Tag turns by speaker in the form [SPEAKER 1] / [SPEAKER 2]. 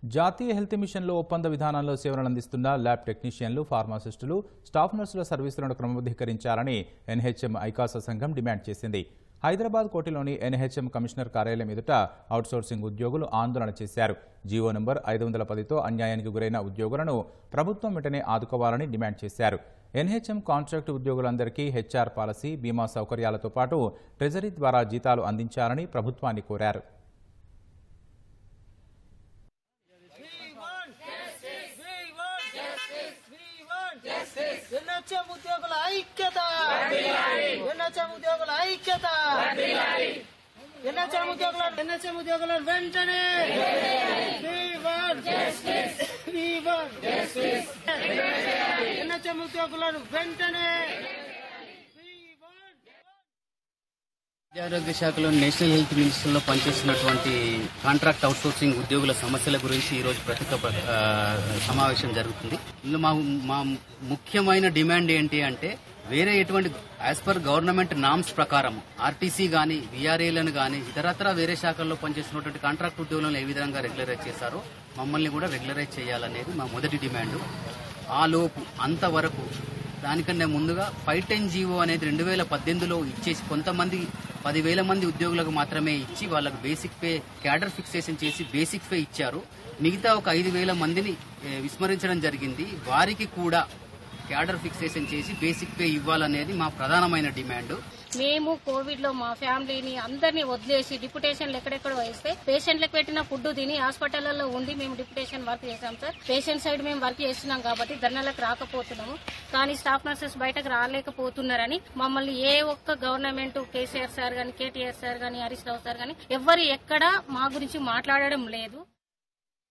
[SPEAKER 1] జాతీయ హెల్త్ మిషన్లో ఒప్పంద విధానంలో సేవలను అందిస్తున్న ల్యాబ్ టెక్నీషియన్లు ఫార్మాసిస్టులు స్టాఫ్ నర్సుల సర్వీసులను క్రమబద్ధీకరించాలని ఎన్హెచ్ఎం ఐకాస సంఘం డిమాండ్ చేసింది హైదరాబాద్ కోటిలోని ఎన్హెచ్ఎం కమిషనర్ కార్యాలయం ఎదుట అవుట్సోర్సింగ్ ఉద్యోగులు ఆందోళన చేశారు జీవో నంబర్ ఐదు వందల పదితో అన్యాయానికి గురైన ఉద్యోగులను ప్రభుత్వం వెంటనే ఆదుకోవాలని డిమాండ్ చేశారు ఎన్హెచ్ఎం కాంట్రాక్టు ఉద్యోగులందరికీ హెచ్ఆర్ పాలసీ బీమా సౌకర్యాలతో పాటు ట్రెజరీ ద్వారా జీతాలు అందించాలని ప్రభుత్వాన్ని కోరారు
[SPEAKER 2] ఎన్హెచ్ఎం ఉద్యోగుల ఐక్యత ఎన్హెచ్ఎం ఉద్యోగుల ఐక్యత ఎన్హెచ్ఎం ఉద్యోగుల ఎన్హెచ్ఎం ఉద్యోగుల వెంటనే ఎన్హెచ్ఎం ఉద్యోగులను వెంటనే
[SPEAKER 3] ఆరోగ్య శాఖలో నేషనల్ హెల్త్ మినిస్టర్లో పనిచేస్తున్నటువంటి కాంట్రాక్ట్ అవుట్సోర్సింగ్ ఉద్యోగుల సమస్యల గురించి ఈరోజు ప్రత్యేక ప్ర- ఆ, సమావేశం జరుగుతుంది ఇందులో మా మా ముఖ్యమైన డిమాండ్ ఏంటి అంటే వేరే ఎటువంటి యాజ్ పర్ గవర్నమెంట్ నామ్స్ ప్రకారం ఆర్టీసీ గానీ విఆర్ఏలను గానీ ఇతరత్ర వేరే శాఖల్లో పనిచేస్తున్నటువంటి కాంట్రాక్ట్ ఉద్యోగులను ఏ విధంగా రెగ్యులరైజ్ చేశారో మమ్మల్ని కూడా రెగ్యులరైజ్ చేయాలనేది మా మొదటి డిమాండ్ ఆ లోపు అంతవరకు దానికన్నా ముందుగా ఫైవ్ టెన్ జీవో అనేది రెండు వేల పద్దెనిమిదిలో ఇచ్చేసి కొంతమంది పదివేల మంది ఉద్యోగులకు మాత్రమే ఇచ్చి వాళ్ళకు బేసిక్ పే క్యాడర్ ఫిక్సేషన్ చేసి బేసిక్ పే ఇచ్చారు మిగతా ఒక ఐదు వేల మందిని ఏ, విస్మరించడం జరిగింది వారికి కూడా క్యాడర్ ఫిక్సేషన్ చేసి బేసిక్ పే ఇవ్వాలనేది మా ప్రధానమైన డిమాండ్
[SPEAKER 4] మేము కోవిడ్ లో మా ఫ్యామిలీని అందరినీ వదిలేసి డిప్యుటేషన్లు ఎక్కడెక్కడ వేస్తే పేషెంట్లకు పెట్టిన ఫుడ్ తిని హాస్పిటల్లో ఉండి మేము డిప్యుటేషన్ వర్క్ చేసాం సార్ పేషెంట్ సైడ్ మేము వర్క్ చేస్తున్నాం కాబట్టి ధర్నాలకు రాకపోతున్నాము కానీ స్టాఫ్ నర్సెస్ బయటకు రాలేకపోతున్నారని మమ్మల్ని ఏ ఒక్క గవర్నమెంట్ కేసీఆర్ సార్ గాని కేటీఆర్ సార్ గాని హరీష్ రావు సార్ గాని ఎవ్వరు ఎక్కడ మా గురించి మాట్లాడడం లేదు